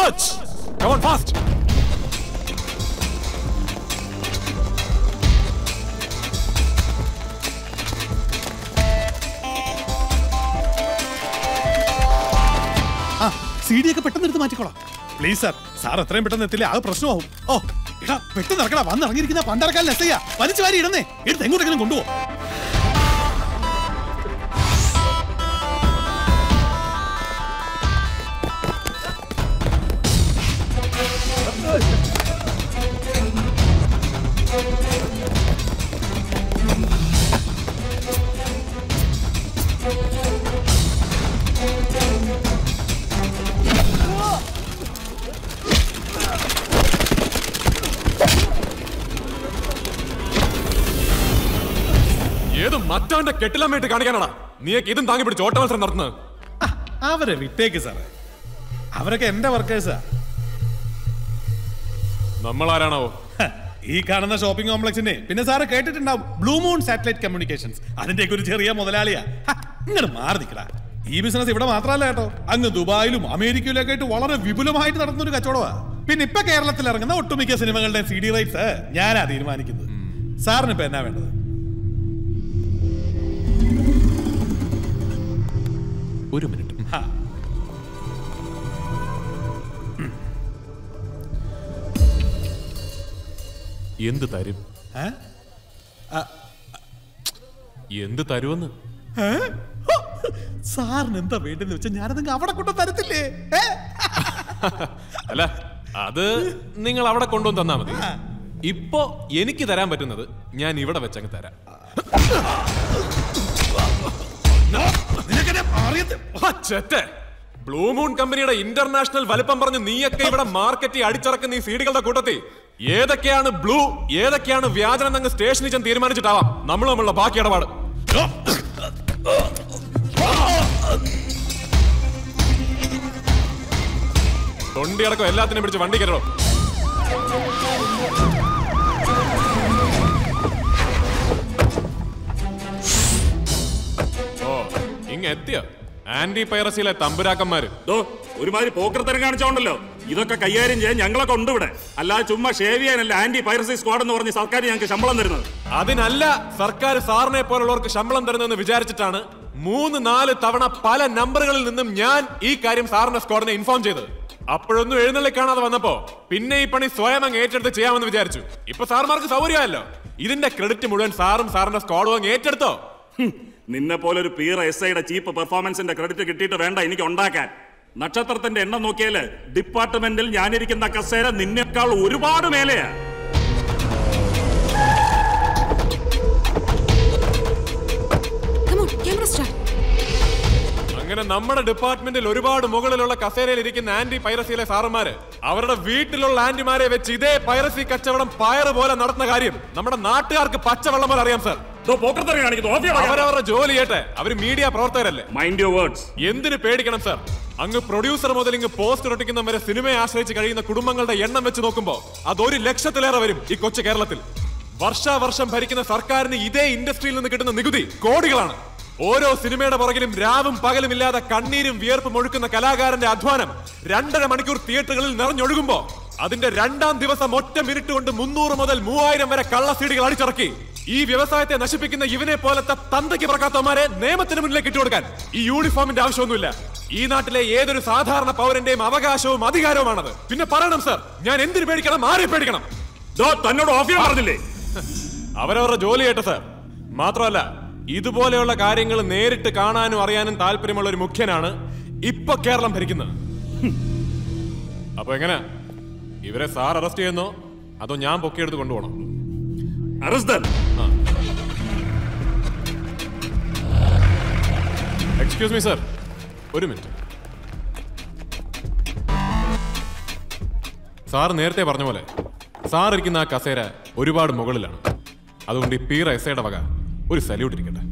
Search! Come on, fast! ആ C D ഒക്കെ പെട്ടെന്ന് എടുത്ത് മാറ്റിക്കോളാം പ്ലീസ് സാർ സാർ എത്രയും പെട്ടെന്ന് എത്തില്ല അത് പ്രശ്നമാവും ഓ എടാ പെട്ടെന്ന് ഇറക്കടാ വന്ന് ഇറങ്ങിയിരിക്കുന്ന പണ്ടറക്കാൻ ലെസ്സയ്യ വലിച്ചു വാരി ഇടുന്നേ എടുത്ത് എങ്ങോട്ടെങ്കിലും കൊണ്ടുപോ ഏത് മറ്റവന്റെ കെട്ടിലമ്മയിട്ട് കാണിക്കാനാടാ നീയൊക്കെ ഇതും താങ്ങി പിടിച്ച് ഓട്ട മത്സരം നടത്തുന്നത് അവരെ വിട്ടേക്ക് സാറേ അവരൊക്കെ എന്റെ വർക്കേഴ്സാ നമ്മളാരാണാവോ ഈ കാണുന്ന ഷോപ്പിംഗ് കോംപ്ലക്സിന്റെ പിന്നെ സാറ് കേട്ടിട്ടുണ്ടാവും ബ്ലൂ മൂൺ സാറ്റലൈറ്റ് കമ്മ്യൂണിക്കേഷൻസ് അതിന്റെ ഒരു ചെറിയ മുതലാളിയാ ഹ, ഇങ്ങട് മാറി നിൽക്കടാ ഈ ബിസിനസ് ഇവിടെ മാത്രമല്ല കേട്ടോ അങ്ങ് ദുബായിലും അമേരിക്കയിലും ഒക്കെ ആയിട്ട് വളരെ വിപുലമായിട്ട് നടത്തുന്ന ഒരു കച്ചവടമാ പിന്നെ ഇപ്പൊ കേരളത്തിൽ ഇറങ്ങുന്ന ഒട്ടുമിക്ക സിനിമകളുടെ സി ഡി റൈറ്റ്സ് ഞാനാ തീരുമാനിക്കുന്നത് സാറിന് ഇപ്പൊ എന്നാ വേണ്ടത് ഒരു മിനിറ്റ് ഹാ. എന്ത് തരും ഏ? എന്ത് തരുമെന്ന് ഏ? ഹോ! സാറിന് എന്താ വേണ്ടെന്ന് വെച്ചാൽ ഞാനതങ്ങ് അവിടെ കൊണ്ട് തരത്തില്ലേ ഏ? അല്ല അത് നിങ്ങൾ അവിടെ കൊണ്ടുവന്ന് തന്നാ മതി ഇപ്പോ എനിക്ക് തരാൻ പറ്റുന്നത് ഞാൻ ഇവിടെ വെച്ചങ്ങ് തരാം നിനക്കെന്നെ അറിയത്ത് ആ, ചെറ്റെ. ബ്ലൂ മൂൺ കമ്പനിയുടെ ഇന്റർനാഷണൽ വലിപ്പം പറഞ്ഞ് നീയൊക്കെ ഇവിടെ മാർക്കറ്റിൽ അടിച്ചിറക്കുന്ന ഈ സീഡുകളുടെ കൂട്ടത്തിൽ ഏതൊക്കെയാണ് ബ്ലൂ ഏതൊക്കെയാണ് വ്യാജനം അങ്ങ് സ്റ്റേഷനിൽ ചെന്ന് തീരുമാനിച്ചിട്ടാവാം നമ്മൾ തമ്മിലുള്ള ബാക്കി ഇടപാട് തൊണ്ടിയടക്കം എല്ലാത്തിനും പിടിച്ച് വണ്ടി കയറണം ഓ ഇങ്ങ എത്തിയോ ആന്റി പൈറസിയിലെ തമ്പുരാക്കന്മാര് ദോ, ഒരുമാതിരി പോക്കർത്തരം കാണിച്ചോണ്ടല്ലോ ഇതൊക്കെ കൈകാര്യം ചെയ്യാൻ ഞങ്ങളൊക്കെ ഉണ്ട് ഇവിടെ അല്ലാതെ ചുമ്മാ ഷേവ് ചെയ്യാനല്ല ആന്റി പൈറസി സ്ക്വാഡ് എന്ന് പറഞ്ഞ് സർക്കാർ ഞങ്ങൾക്ക് ശമ്പളം തരുന്നത് അതിനല്ല സർക്കാർ സാറിനെ പോലുള്ളവർക്ക് ശമ്പളം തരുന്നതെന്ന് വിചാരിച്ചിട്ടാണ് മൂന്ന് നാല് തവണ പല നമ്പറുകളിൽ നിന്നും ഞാൻ ഈ കാര്യം സാറിന്റെ സ്ക്വാഡിനെ ഇൻഫോം ചെയ്തത് അപ്പോഴൊന്നും എഴുന്നള്ളി കാണാതെ വന്നപ്പോ പിന്നെ ഈ പണി സ്വയം അങ്ങ് ഏറ്റെടുത്ത് ചെയ്യാമെന്ന് വിചാരിച്ചു ഇപ്പൊ സാർമാർക്ക് സൗകര്യമല്ലോ ഇതിന്റെ ക്രെഡിറ്റ് മുഴുവൻ സാറും സാറിന്റെ സ്ക്വാഡും അങ്ങ് ഏറ്റെടുത്തോ ഹും, നിന്നെ പോലെ ഒരു പീർ എസ് ഐയുടെ ചീപ്പ് പെർഫോമൻസിന്റെ ക്രെഡിറ്റ് കിട്ടിയിട്ട് വേണ്ട എനിക്ക് ഉണ്ടാക്കാൻ നക്ഷത്രത്തിന്റെ എണ്ണം നോക്കിയാല് ഡിപ്പാർട്ട്മെന്റിൽ ഞാനിരിക്കുന്ന കസേര നിന്നേക്കാൾ ഒരുപാട് മേലെയാ Come on, camera start. അങ്ങനെ നമ്മുടെ ഡിപ്പാർട്ട്മെന്റിൽ ഒരുപാട് മുകളിലുള്ള കസേരയിൽ ഇരിക്കുന്ന ആന്റി പൈറസിയിലെ സാറന്മാര് അവരുടെ വീട്ടിലുള്ള ആന്റിമാരെ വെച്ച് ഇതേ പൈറസി കച്ചവടം പയറ് പോലെ നടത്തുന്ന കാര്യം നമ്മുടെ നാട്ടുകാർക്ക് പച്ചവെള്ളം പോലെ അറിയാം സർ ദോ, പോക്കർത്തരം കാണിക്കുന്നു ഓഫ് ചെയ്യടാ. അവരവരുടെ ജോലി ചെയ്യട്ടെ അവര് മീഡിയ പ്രവർത്തകരല്ലേ മൈൻഡ് യുവർ വേർഡ്സ് എന്തിന് പേടിക്കണം സർ അങ്ങ് പ്രൊഡ്യൂസർ മുതൽ ഇങ്ങ് പോസ്റ്റ് ഒട്ടിക്കുന്ന വരെ സിനിമയെ ആശ്രയിച്ച് കഴിയുന്ന കുടുംബങ്ങളുടെ എണ്ണം വെച്ച് നോക്കുമ്പോ അത് ഒരു ലക്ഷത്തിലേറെ വരും ഈ കൊച്ചു കേരളത്തിൽ വർഷാവർഷം ഭരിക്കുന്ന സർക്കാരിന് ഇതേ ഇൻഡസ്ട്രിയിൽ നിന്ന് കിട്ടുന്ന നികുതി കോടികളാണ് ഓരോ സിനിമയുടെ പുറകിലും രാവും പകലും ഇല്ലാതെ കണ്ണീരും വിയർപ്പും ഒഴുക്കുന്ന കലാകാരന്റെ അധ്വാനം രണ്ടര മണിക്കൂർ തിയേറ്ററുകളിൽ നിറഞ്ഞൊഴുകുമ്പോ അതിന്റെ രണ്ടാം ദിവസം ഒറ്റ മിനിറ്റ് കൊണ്ട് മുന്നൂറ് മുതൽ മൂവായിരം വരെ കള്ള സീഡികൾ അടിച്ചിറക്കി ഈ വ്യവസായത്തെ നശിപ്പിക്കുന്ന ഇവനെ പോലത്തെ തന്തയ്ക്ക് പറക്കാത്തവന്മാരെ നിയമത്തിന് മുന്നിലേക്ക് ഇട്ടുകൊടുക്കാൻ ഈ യൂണിഫോമിന്റെ ആവശ്യമൊന്നുമില്ല ഈ നാട്ടിലെ ഏതൊരു സാധാരണ പൗരന്റെയും അവകാശവും അധികാരവുമാണത് പിന്നെ പറയണം സർ ഞാൻ എന്തിനു പേടിക്കണം ആരെ പേടിക്കണം ദോ, തന്നോട് ഓഫ് ചെയ്യാൻ പറഞ്ഞില്ലേ അവരവരുടെ ജോലി കേട്ട സർ മാത്രമല്ല ഇതുപോലെയുള്ള കാര്യങ്ങൾ നേരിട്ട് കാണാനും അറിയാനും താല്പര്യമുള്ള ഒരു മുഖ്യനാണ് ഇപ്പൊ കേരളം ഭരിക്കുന്നത് ഹും. അപ്പൊ എങ്ങനെ ഇവരെ സാർ അറസ്റ്റ് ചെയ്യുന്നോ അതോ ഞാൻ പൊക്കിയെടുത്ത് കൊണ്ടുപോകണം അറസ്റ്റ് എക്സ്ക്യൂസ് മീ സർ ഒരു മിനിറ്റ് സാർ നേരത്തെ പറഞ്ഞ പോലെ സാർ ഇരിക്കുന്ന ആ കസേര ഒരുപാട് മുകളിലാണ് അതുകൊണ്ട് ഈ പീറ എസ്ഐയുടെ വക ഒരു സല്യൂട്ട് ഇരിക്കട്ടെ